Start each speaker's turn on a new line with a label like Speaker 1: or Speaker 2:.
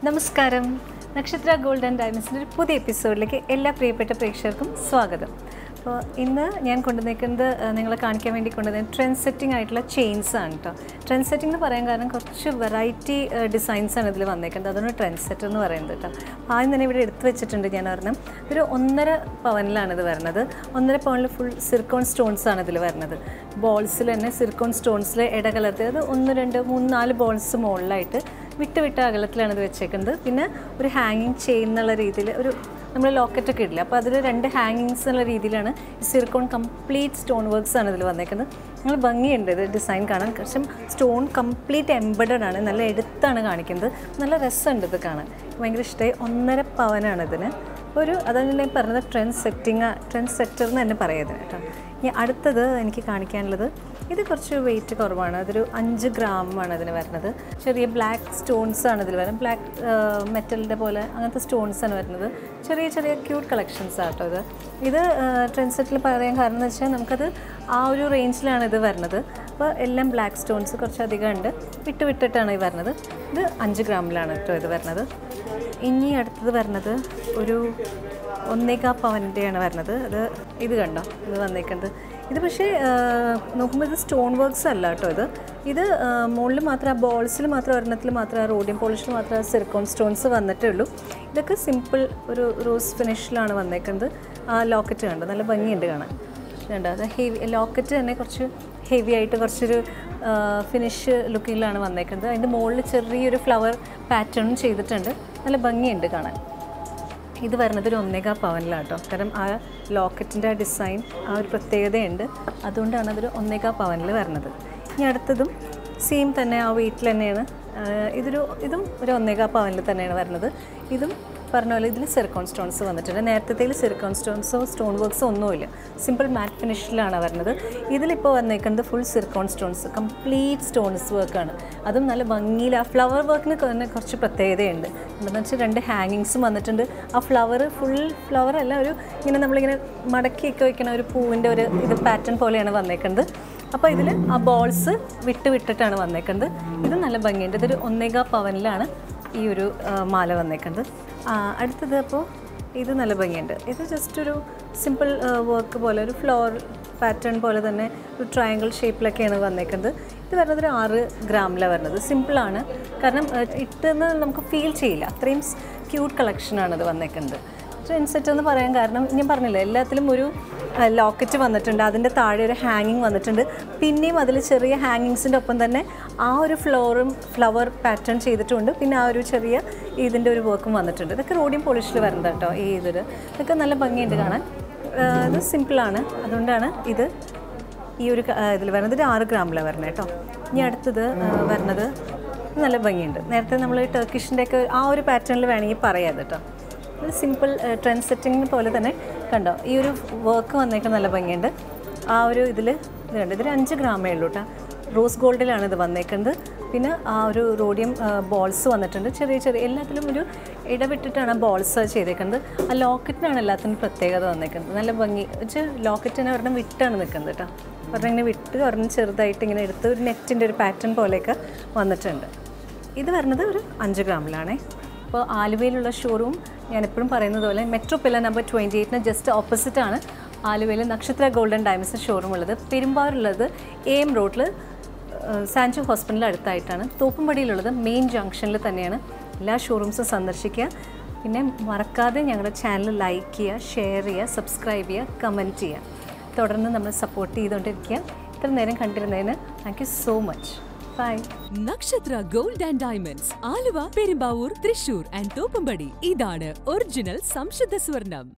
Speaker 1: നമസ്കാരം നക്ഷത്ര gold and ഡയമണ്ട്സിൻ്റെ ഒരു പുതിയ എപ്പിസോഡിലേക്ക് എല്ലാ പ്രിയപ്പെട്ട പ്രേക്ഷകർക്കും സ്വാഗതം അപ്പോൾ ഇന്ന് ഞാൻ കൊണ്ടുവന്നിരിക്കുന്നത് നിങ്ങളെ കാണിക്കാൻ വേണ്ടി കൊണ്ടുവന്നത് ട്രെൻഡ് സെറ്റിംഗ് ആയിട്ടുള്ള ചെയിൻസ് ആണ് കേട്ടോ ട്രെൻഡ് സെറ്റിംഗ് എന്ന് പറയാൻ കാരണം കുറച്ച് വെറൈറ്റി ഡിസൈൻസ് ആണ് ഇതിൽ വന്നേക്കുന്നത് അതാണ് ട്രെൻഡ് സെറ്റ് എന്ന് പറയുന്നത് കേട്ടോ അപ്പോൾ ആദ്യം തന്നെ ഇവിടെ എടുത്തു വെച്ചിട്ടുണ്ട് ഞാൻ പറഞ്ഞത് ഒരു ഒന്നര പവനിലാണ് ഇത് വരുന്നത് ഒന്നര പവനിൽ ഫുൾ സിർക്കോൺ സ്റ്റോൺസ് ആണ് ഇതിൽ വരുന്നത് ബോൾസിൽ തന്നെ സിർക്കോൺ സ്റ്റോൺസിൽ ഇടകലർത്തി അത് ഒന്ന് രണ്ട് മൂന്ന് നാല് ബോൾസ് മുകളിലായിട്ട് വിട്ട് വിട്ട അകലത്തിലാണ് ഇത് വെച്ചേക്കുന്നത് പിന്നെ ഒരു ഹാങ്ങിങ് ചെയിൻ എന്നുള്ള രീതിയിൽ ഒരു നമ്മൾ ലോക്കറ്റൊക്കെ ഇടില്ല അപ്പോൾ അതിൽ രണ്ട് ഹാങ്ങിങ്സ് എന്നുള്ള രീതിയിലാണ് ഈ സിർക്കോൺ കംപ്ലീറ്റ് സ്റ്റോൺ വർക്ക്സ് ആണ് ഇതിൽ വന്നേക്കുന്നത് നിങ്ങൾ ഭംഗിയുണ്ട് ഇത് ഡിസൈൻ കാണാൻ പക്ഷേ സ്റ്റോൺ കംപ്ലീറ്റ് എംബഡഡ് ആണ് നല്ല എടുത്താണ് കാണിക്കുന്നത് നല്ല രസമുണ്ട് ഇത് കാണാൻ ഭയങ്കര ഇഷ്ടമായി ഒന്നര പവനാണ് ഇതിന് ഒരു അതാണ് ഞാൻ പറഞ്ഞത് ട്രെൻഡ് സെറ്റിങ് ട്രെൻഡ് സെറ്റർ എന്ന് തന്നെ പറയുന്നത് കേട്ടോ ഇനി അടുത്തത് എനിക്ക് കാണിക്കാനുള്ളത് ഇത് കുറച്ച് വെയിറ്റ് കുറവാണ് അതൊരു അഞ്ച് ഗ്രാമാണ് അതിന് വരുന്നത് ചെറിയ ബ്ലാക്ക് സ്റ്റോൺസ് ആണ് ഇതിൽ വരുന്നത് ബ്ലാക്ക് മെറ്റലിൻ്റെ പോലെ അങ്ങനത്തെ സ്റ്റോൺസ് ആണ് വരുന്നത് ചെറിയ ചെറിയ ക്യൂട്ട് കളക്ഷൻസ് ആട്ടോ ഇത് ഇത് ട്രെൻഡ് സെറ്റിൽ പറയാൻ കാരണം എന്ന് വെച്ചാൽ നമുക്കത് ആ ഒരു റേഞ്ചിലാണ് ഇത് വരുന്നത് അപ്പോൾ എല്ലാം ബ്ലാക്ക് സ്റ്റോൺസ് കുറച്ചധികം ഉണ്ട് വിട്ട് വിട്ടിട്ടാണ് ഈ വരുന്നത് ഇത് അഞ്ച് ഗ്രാമിലാണ് കേട്ടോ ഇത് വരുന്നത് ഇനി അടുത്തത് വരുന്നത് ഒരു ഒന്നേകാ പവൻ്റെയാണ് വരുന്നത് അത് ഇത് കണ്ടോ ഇത് വന്നേക്കുന്നത് ഇത് പക്ഷേ നോക്കുമ്പോൾ ഇത് സ്റ്റോൺ വർക്ക്സ് അല്ല കേട്ടോ ഇത് ഇത് മുകളിൽ മാത്രം ആ ബോൾസിൽ മാത്രം ഒരെണ്ണത്തിൽ മാത്രം ആ റോഡിയം പോളിഷിൽ മാത്രം ആ സിർക്കോൺ സ്റ്റോൺസ് വന്നിട്ടേ ഉള്ളൂ ഇതൊക്കെ സിമ്പിൾ ഒരു റോസ് ഫിനിഷിലാണ് വന്നേക്കുന്നത് ആ ലോക്കറ്റ് കണ്ടോ നല്ല ഭംഗിയുണ്ട് കാണാൻ കണ്ടോ അത് ഹെവി ലോക്കറ്റ് തന്നെ കുറച്ച് ഹെവി ആയിട്ട് കുറച്ചൊരു ഫിനിഷ് ലുക്കിലാണ് വന്നേക്കുന്നത് അതിൻ്റെ മുകളിൽ ചെറിയൊരു ഫ്ലവർ പാറ്റേണും ചെയ്തിട്ടുണ്ട് നല്ല ഭംഗിയുണ്ട് കാണാൻ ഇത് വരുന്നത് ഒരു ഒന്നേകാ പവനിലാണ് കേട്ടോ കാരണം ആ ലോക്കറ്റിൻ്റെ ആ ഡിസൈൻ ആ ഒരു പ്രത്യേകതയുണ്ട് അതുകൊണ്ടാണ് അതൊരു ഒന്നേകാ പവനിൽ വരുന്നത് ഇനി അടുത്തതും സെയിം തന്നെ ആ വെയിറ്റിൽ തന്നെയാണ് ആ, ഇതൊരു ഇതും ഒരു ഒന്നേകാ പവനിൽ തന്നെയാണ് വരുന്നത് ഇതും പറഞ്ഞ പോലെ ഇതിൽ സിർക്കോൺ സ്റ്റോൺസ് വന്നിട്ടുണ്ട് നേരത്തേൽ സിർക്കോൺ സ്റ്റോൺസോ സ്റ്റോൺ വർക്ക്സോ ഒന്നുമില്ല സിമ്പിൾ മാറ്റ് ഫിനിഷിലാണ് വരുന്നത് ഇതിലിപ്പോൾ വന്നേക്കുന്നത് full zircon stones complete stones വർക്കാണ് അതും നല്ല ഭംഗിയിൽ ആ ഫ്ലവർ വർക്കിന് തന്നെ കുറച്ച് പ്രത്യേകതയുണ്ട് എന്താണെന്ന് വെച്ചാൽ രണ്ട് ഹാങ്ങിങ്സും വന്നിട്ടുണ്ട് ആ ഫ്ലവർ ഫുൾ ഫ്ലവർ അല്ല ഒരു ഇങ്ങനെ നമ്മളിങ്ങനെ മടക്കിയൊക്കെ വെക്കുന്ന ഒരു പൂവിൻ്റെ ഒരു ഇത് പാറ്റേൺ പോലെയാണ് വന്നേക്കുന്നത് അപ്പോൾ ഇതിൽ ആ ബോൾസ് വിട്ട് വിട്ടിട്ടാണ് വന്നേക്കുന്നത് ഇത് നല്ല ഭംഗിയുണ്ട് ഇതൊരു ഒന്നേകാ പവനിലാണ് ഈ ഒരു ആ, മാല വന്നേക്കുന്നത് ആ, അടുത്തത് അപ്പോൾ ഇത് നല്ല ഭംഗിയുണ്ട് ഇത് ജസ്റ്റ് ഒരു സിമ്പിൾ വർക്ക് പോലെ ഒരു ഫ്ലോർ പാറ്റേൺ പോലെ തന്നെ ഒരു ട്രയാങ്കിൾ ഷേപ്പിലൊക്കെയാണ് വന്നേക്കുന്നത് ഇത് വരുന്നത് ഒരു ആറ് ഗ്രാമിലാണ് വരുന്നത് സിമ്പിളാണ് കാരണം ആ, ഇട്ടെന്ന് നമുക്ക് ഫീൽ ചെയ്യില്ല അത്രയും ക്യൂട്ട് കളക്ഷനാണ് ഇത് വന്നേക്കുന്നത് ട്രെൻഡ് സെറ്റ് എന്ന് പറയാൻ കാരണം ഞാൻ പറഞ്ഞില്ലേ എല്ലാത്തിലും ഒരു ലോക്കറ്റ് വന്നിട്ടുണ്ട് അതിൻ്റെ താഴെ ഒരു ഹാങ്ങിങ് വന്നിട്ടുണ്ട് പിന്നെയും അതിൽ ചെറിയ ഹാങ്ങിങ്സിൻ്റെ ഒപ്പം തന്നെ ആ ഒരു ഫ്ലോറും ഫ്ലവർ പാറ്റേൺ ചെയ്തിട്ടുണ്ട് പിന്നെ ആ ഒരു ചെറിയ ഇതിൻ്റെ ഒരു വർക്കും വന്നിട്ടുണ്ട് ഇതൊക്കെ റോഡിയം പോളിഷിൽ വരുന്നത് കേട്ടോ ഈ ഇതിൽ ഇതൊക്കെ നല്ല ഭംഗിയുണ്ട് കാണാൻ ആ, ഇത് സിമ്പിളാണ് അതുകൊണ്ടാണ് ഇത് ഈ ഒരു ഇതിൽ വരുന്നത് ഒരു ആറ് ഗ്രാമിലാണ് വരുന്നത് കേട്ടോ ഇനി അടുത്തത് ആ, വരുന്നത് ഇത് നല്ല ഭംഗിയുണ്ട് നേരത്തെ നമ്മൾ ടർക്കിഷിൻ്റെ ഒക്കെ ആ ഒരു പാറ്റേണിൽ വേണമെങ്കിൽ പറയാം കേട്ടോ ഇത് സിമ്പിൾ ട്രെൻഡ് സെറ്റിംഗ് പോലെ തന്നെ കണ്ടോ ഈ ഒരു വർക്ക് വന്നേക്കാൻ നല്ല ഭംഗിയുണ്ട് ആ ഒരു ഇതിൽ ഇത് കണ്ടോ ഇതൊരു അഞ്ച് ഗ്രാമേ ഉള്ളൂ കേട്ടോ റോസ് ഗോൾഡിലാണ് ഇത് വന്നേക്കുന്നത് പിന്നെ ആ ഒരു റോഡിയം ബോൾസ് വന്നിട്ടുണ്ട് ചെറിയ ചെറിയ എല്ലാത്തിലും ഒരു ഇടവിട്ടിട്ടാണ് ബോൾസ് ചെയ്തേക്കുന്നത് ആ ലോക്കറ്റിനാണ് എല്ലാത്തിനും പ്രത്യേകത വന്നേക്കുന്നത് നല്ല ഭംഗി വെച്ച് ലോക്കറ്റിനെ ഒരെണ്ണം വിട്ടാണ് നിൽക്കുന്നത് കേട്ടോ ഒരെണ്ണം ഇങ്ങനെ വിട്ട് ഒരെണ്ണം ചെറുതായിട്ട് ഇങ്ങനെ എടുത്ത് ഒരു നെറ്റിൻ്റെ ഒരു പാറ്റേൺ പോലെയൊക്കെ വന്നിട്ടുണ്ട് ഇത് വരുന്നത് ഒരു അഞ്ച് ഗ്രാമിലാണേ അപ്പോൾ ആലുവയിലുള്ള ഷോറൂം ഞാൻ എപ്പോഴും പറയുന്നത് പോലെ മെട്രോ പില്ല നമ്പർ ട്വൻറ്റി എയ്റ്റിന് ജസ്റ്റ് ഓപ്പോസിറ്റാണ് ആലുവയിൽ നക്ഷത്ര ഗോൾഡൻ ഡയമണ്ട്സ് ഷോറൂം ഉള്ളത് പെരുമ്പാവൂരുള്ളത് എ എം റോഡിൽ സാൻജു ഹോസ്പിറ്റലിൽ അടുത്തായിട്ടാണ് തോപ്പുംപടിയിലുള്ളത് മെയിൻ ജംഗ്ഷനിൽ തന്നെയാണ് എല്ലാ ഷോറൂംസും സന്ദർശിക്കുക പിന്നെ മറക്കാതെ ഞങ്ങളുടെ ചാനൽ ലൈക്ക് ചെയ്യുക ഷെയർ ചെയ്യുക സബ്സ്ക്രൈബ് ചെയ്യുക കമൻറ്റ് ചെയ്യുക തുടർന്ന് നമ്മൾ സപ്പോർട്ട് ചെയ്തുകൊണ്ടിരിക്കുക ഇത്ര നേരം കണ്ടിരുന്നതിന് thank you so much bye
Speaker 2: Nakshatra gold and diamonds Aluva Perumbavoor Thrissur and Thoppumpady ഇതാണ് ഒറിജിനൽ സംശുദ്ധ സ്വർണം